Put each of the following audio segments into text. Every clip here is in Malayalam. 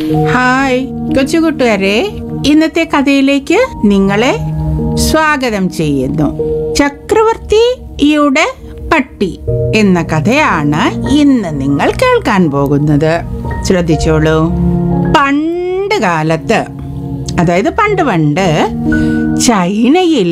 ഹായ് കൊച്ചുകൂട്ടുകാരെ ഇന്നത്തെ കഥയിലേക്ക് നിങ്ങളെ സ്വാഗതം ചെയ്യുന്നു ചക്രവർത്തിയുടെ പട്ടി എന്ന കഥയാണ് ഇന്ന് നിങ്ങൾ കേൾക്കാൻ പോകുന്നത് ശ്രദ്ധിച്ചോളൂ പണ്ട് കാലത്ത് അതായത് പണ്ട് പണ്ട് ചൈനയിൽ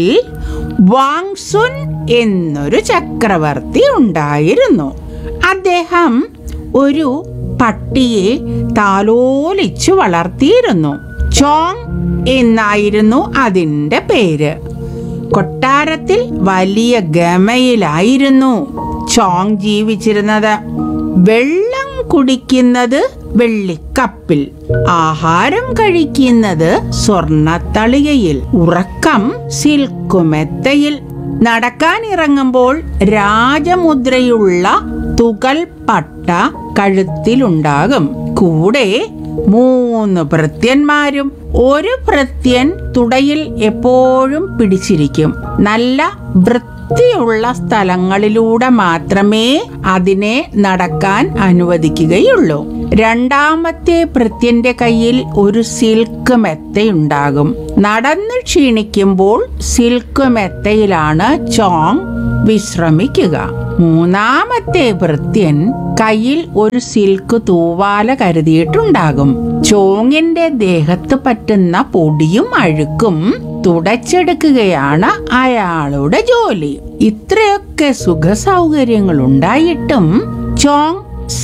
വാങ്സുൻ എന്നൊരു ചക്രവർത്തി ഉണ്ടായിരുന്നു അദ്ദേഹം ഒരു പട്ടിയെ താലോലിച്ചു വളർത്തിയിരുന്നു ചോങ് എന്നായിരുന്നു അതിൻ്റെ പേര് കൊട്ടാരത്തിൽ വലിയ ഗമയിലായിരുന്നു ചോങ് ജീവിച്ചിരുന്നത് വെള്ളം കുടിക്കുന്നത് വെള്ളിക്കപ്പിൽ ആഹാരം കഴിക്കുന്നത് സ്വർണത്തളികയിൽ ഉറക്കം സിൽക്കുമെത്തയിൽ നടക്കാൻ ഇറങ്ങുമ്പോൾ രാജമുദ്രയുള്ള തുകൽ പട്ട കഴുത്തിലുണ്ടാകും കൂടെ മൂന്ന് ഭൃത്യന്മാരും ഒരു ഭൃത്യൻ തുടയിൽ എപ്പോഴും പിടിച്ചിരിക്കും നല്ല വൃത്തിയുള്ള സ്ഥലങ്ങളിലൂടെ മാത്രമേ അതിനെ നടക്കാൻ അനുവദിക്കുകയുള്ളൂ രണ്ടാമത്തെ ഭൃത്യന്റെ കയ്യിൽ ഒരു സിൽക്ക് മെത്തയുണ്ടാകും നടന്ന് ക്ഷീണിക്കുമ്പോൾ സിൽക്ക് മെത്തയിലാണ് ചോങ് വിശ്രമിക്കുക മൂന്നാമത്തെ ഭൃത്യൻ കയ്യിൽ ഒരു സിൽക്ക് തൂവാല കരുതിയിട്ടുണ്ടാകും ചോങ്ങിന്റെ ദേഹത്ത് പറ്റുന്ന പൊടിയും അഴുക്കും തുടച്ചെടുക്കുകയാണ് അയാളുടെ ജോലി ഇത്രയൊക്കെ സുഖ സൗകര്യങ്ങൾ ഉണ്ടായിട്ടും ചോങ്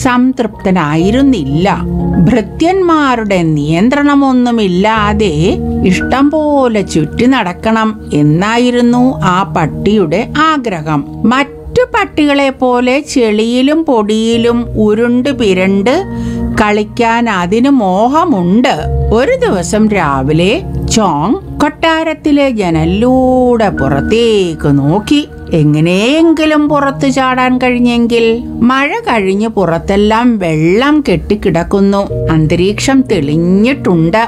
സംതൃപ്തനായിരുന്നില്ല ഭൃത്യന്മാരുടെ നിയന്ത്രണമൊന്നുമില്ലാതെ ഇഷ്ടം പോലെ ചുറ്റി നടക്കണം എന്നായിരുന്നു ആ പട്ടിയുടെ ആഗ്രഹം മറ്റു പട്ടികളെ പോലെ ചെളിയിലും പൊടിയിലും ഉരുണ്ട് പിരണ്ട് കളിക്കാൻ അതിന് മോഹമുണ്ട് ഒരു ദിവസം രാവിലെ ചോങ് കൊട്ടാരത്തിലെ ജനലിലൂടെ പുറത്തേക്ക് നോക്കി എങ്ങനെയെങ്കിലും പുറത്തു ചാടാൻ കഴിഞ്ഞെങ്കിൽ മഴ കഴിഞ്ഞ് പുറത്തെല്ലാം വെള്ളം കെട്ടിക്കിടക്കുന്നു അന്തരീക്ഷം തെളിഞ്ഞിട്ടുണ്ട്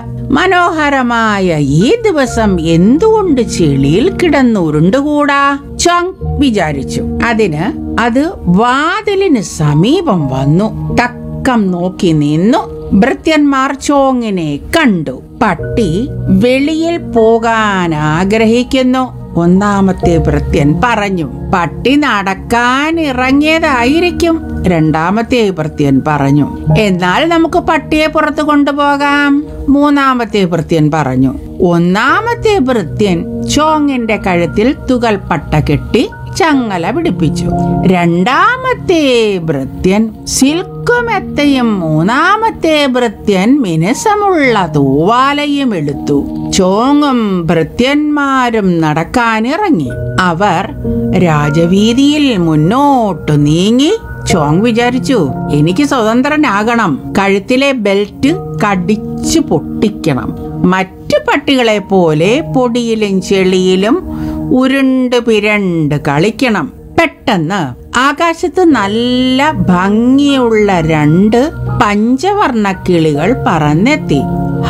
മനോഹരമായ ഈ ദിവസം എന്തുകൊണ്ട് ചെളിയിൽ കിടന്നുരുണ്ടുകൂടാ ചോങ് വിചാരിച്ചു അതിന് അത് വാതിലിന് സമീപം വന്നു തക്കം നോക്കി നിന്നു ഭൃത്യന്മാർ ചോങ്ങിനെ കണ്ടു പട്ടി വെളിയിൽ പോകാൻ ആഗ്രഹിക്കുന്നു ഒന്നാമത്തെ ഭൃത്യൻ പറഞ്ഞു പട്ടി നടക്കാൻ ഇറങ്ങിയതായിരിക്കും രണ്ടാമത്തെ ഭൃത്യൻ പറഞ്ഞു എന്നാൽ നമുക്ക് പട്ടിയെ പുറത്തു കൊണ്ടുപോകാം മൂന്നാമത്തെ ഭൃത്യൻ പറഞ്ഞു ഒന്നാമത്തെ ഭൃത്യൻ ചോങ്ങിന്റെ കഴുത്തിൽ തുകൽ പട്ട കെട്ടി ചങ്ങല പിടിപ്പിച്ചു രണ്ടാമത്തെ ഭൃത്യൻ സിൽക്കുമെത്തയും മൂന്നാമത്തെ ഭൃത്യൻ മിനുസമുള്ള തൂവാലയും എടുത്തു ചോങ്ങും ഭൃത്യന്മാരും നടക്കാനിറങ്ങി അവർ രാജവീതിയിൽ മുന്നോട്ടു നീങ്ങി ചോങ് വിചാരിച്ചു എനിക്ക് സ്വതന്ത്രനാകണം കഴുത്തിലെ ബെൽറ്റ് കടിച്ചു പൊട്ടിക്കണം മറ്റു പട്ടികളെ പോലെ പൊടിയിലും ചെളിയിലും ഉരുണ്ട് പിരണ്ട് കളിക്കണം പെട്ടെന്ന് ആകാശത്ത് നല്ല ഭംഗിയുള്ള രണ്ട് പഞ്ചവർണ്ണ കിളികൾ പറന്നെത്തി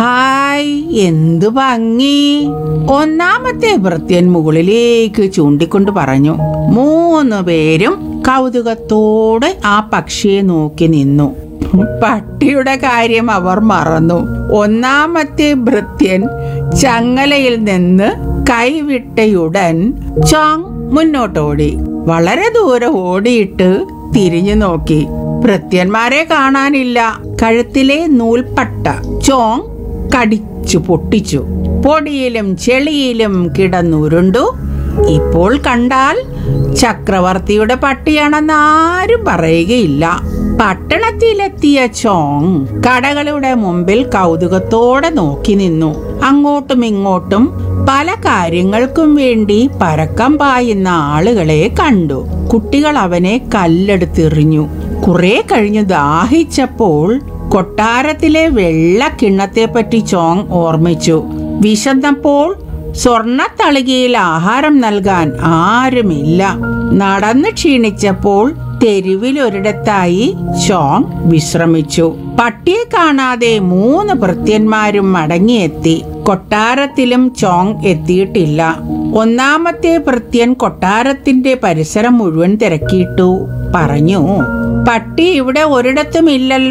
ഹായ് എന്തു ഭംഗി ഒന്നാമത്തെ ഭൃത്യൻ മുകളിലേക്ക് ചൂണ്ടിക്കൊണ്ട് പറഞ്ഞു മൂന്ന് പേരും കൗതുകത്തോടെ ആ പക്ഷിയെ നോക്കി നിന്നു പട്ടിയുടെ കാര്യം അവർ മറന്നു ഒന്നാമത്തെ ഭൃത്യൻ ചങ്ങലയിൽ നിന്ന് കൈവിട്ടയുടൻ ചോങ് മുന്നോട്ടോടി വളരെ ദൂരം ഓടിയിട്ട് തിരിഞ്ഞു നോക്കി ഭൃത്യന്മാരെ കാണാനില്ല കഴുത്തിലെ നൂൽപ്പട്ട ചോങ് കടിച്ചു പൊട്ടിച്ചു പൊടിയിലും ചെളിയിലും കിടന്നുരുണ്ടു ഇപ്പോൾ കണ്ടാൽ ചക്രവർത്തിയുടെ പട്ടിയാണെന്ന് ആരും പറയുകയില്ല പട്ടണത്തിലെത്തിയ ചോങ് കടകളുടെ മുമ്പിൽ കൗതുകത്തോടെ നോക്കി നിന്നു അങ്ങോട്ടും ഇങ്ങോട്ടും പല കാര്യങ്ങൾക്കും വേണ്ടി പരക്കം പായുന്ന ആളുകളെ കണ്ടു കുട്ടികൾ അവനെ കല്ലെടുത്തെറിഞ്ഞു കുറെ കഴിഞ്ഞ് ദാഹിച്ചപ്പോൾ കൊട്ടാരത്തിലെ വെള്ള കിണ്ണത്തെപ്പറ്റി ചോങ് ഓർമ്മിച്ചു വിശന്നപ്പോൾ സ്വർണത്തളികയിൽ ആഹാരം നൽകാൻ ആരുമില്ല നടന്നു ക്ഷീണിച്ചപ്പോൾ തെരുവിലൊരിടത്തായി ചോങ് വിശ്രമിച്ചു പട്ടിയെ കാണാതെ മൂന്ന് ഭൃത്യന്മാരും മടങ്ങിയെത്തി കൊട്ടാരത്തിലും ചോങ് എത്തിയിട്ടില്ല ഒന്നാമത്തെ ഭൃത്യൻ കൊട്ടാരത്തിന്റെ പരിസരം മുഴുവൻ തിരക്കിയിട്ടു പറഞ്ഞു പട്ടി ഇവിടെ ഒരിടത്തും ഇല്ലല്ലോ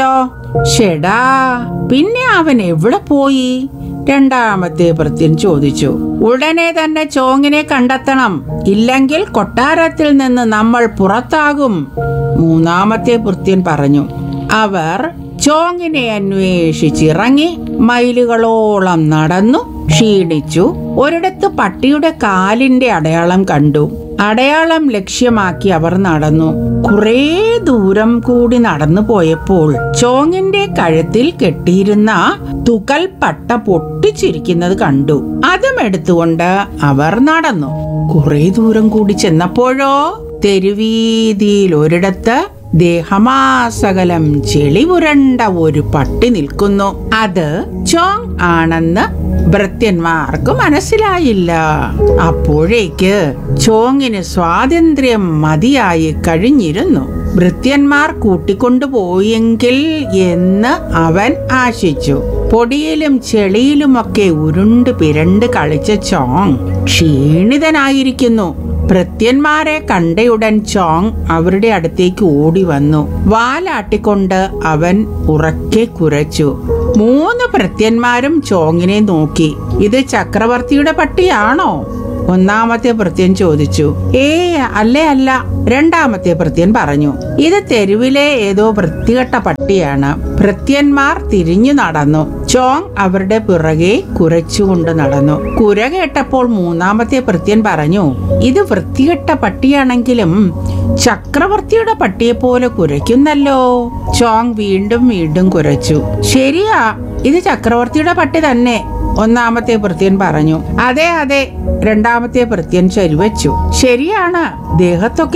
ഷെടാ പിന്നെ അവൻ എവിടെ പോയി രണ്ടാമത്തെ ഭൃത്യൻ ചോദിച്ചു ഉടനെ തന്നെ ചോങ്ങിനെ കണ്ടെത്തണം ഇല്ലെങ്കിൽ കൊട്ടാരത്തിൽ നിന്ന് നമ്മൾ പുറത്താകും മൂന്നാമത്തെ ഭൃത്യൻ പറഞ്ഞു അവർ ചോങ്ങിനെ അന്വേഷിച്ചിറങ്ങി മൈലുകളോളം നടന്നു ക്ഷീണിച്ചു ഒരിടത്ത് പട്ടിയുടെ കാലിന്റെ അടയാളം കണ്ടു അടയാളം ലക്ഷ്യമാക്കി അവർ നടന്നു കുറേ ദൂരം കൂടി നടന്നു പോയപ്പോൾ ചോങ്ങിന്റെ കഴുത്തിൽ കെട്ടിയിരുന്ന തുകൽ പട്ട പൊട്ടിച്ചിരിക്കുന്നത് കണ്ടു അതും എടുത്തുകൊണ്ട് അവർ നടന്നു കുറേ ദൂരം കൂടി ചെന്നപ്പോഴോ തെരുവീതിയിൽ ഒരിടത്ത് ദേഹമാസകലം ചെളി പുരണ്ട ഒരു പട്ടി നിൽക്കുന്നു അത് ചോങ് ആണെന്ന് ഭൃത്യന്മാർക്ക് മനസ്സിലായില്ല അപ്പോഴേക്ക് ചോങ്ങിന് സ്വാതന്ത്ര്യം മതിയായി കഴിഞ്ഞിരുന്നു ഭൃത്യന്മാർ കൂട്ടിക്കൊണ്ടുപോയെങ്കിൽ എന്ന് അവൻ ആശിച്ചു പൊടിയിലും ചെളിയിലുമൊക്കെ ഉരുണ്ട് പിരണ്ട് കളിച്ച ചോങ് ക്ഷീണിതനായിരിക്കുന്നു ഭൃത്യന്മാരെ കണ്ടയുടൻ ചോങ് അവരുടെ അടുത്തേക്ക് ഓടി വന്നു വാലാട്ടിക്കൊണ്ട് അവൻ ഉറക്കെ കുരച്ചു മൂന്ന് ഭൃത്യന്മാരും ചോങ്ങിനെ നോക്കി ഇത് ചക്രവർത്തിയുടെ പട്ടിയാണോ ഒന്നാമത്തെ ഭൃത്യൻ ചോദിച്ചു ഏ അല്ലേ അല്ല രണ്ടാമത്തെ ഭൃത്യൻ പറഞ്ഞു ഇത് തെരുവിലെ ഏതോ വൃത്തികെട്ട പട്ടിയാണ് ഭൃത്യന്മാർ തിരിഞ്ഞു നടന്നു ചോങ് അവരുടെ പിറകെ കുരച്ചുകൊണ്ട് നടന്നു കുര കേട്ടപ്പോൾ മൂന്നാമത്തെ ഭൃത്യൻ പറഞ്ഞു ഇത് വൃത്തികെട്ട പട്ടിയാണെങ്കിലും ചക്രവർത്തിയുടെ പട്ടിയെ പോലെ കുരയ്ക്കുന്നല്ലോ ചോങ് വീണ്ടും വീണ്ടും കുരച്ചു ശരിയാ ഇത് ചക്രവർത്തിയുടെ പട്ടി തന്നെ ഒന്നാമത്തെ ഭൃത്യൻ പറഞ്ഞു അതെ അതെ രണ്ടാമത്തെ ഭൃത്യൻ ശരിവച്ചു ശരിയാണ് ദേഹത്തൊക്കെ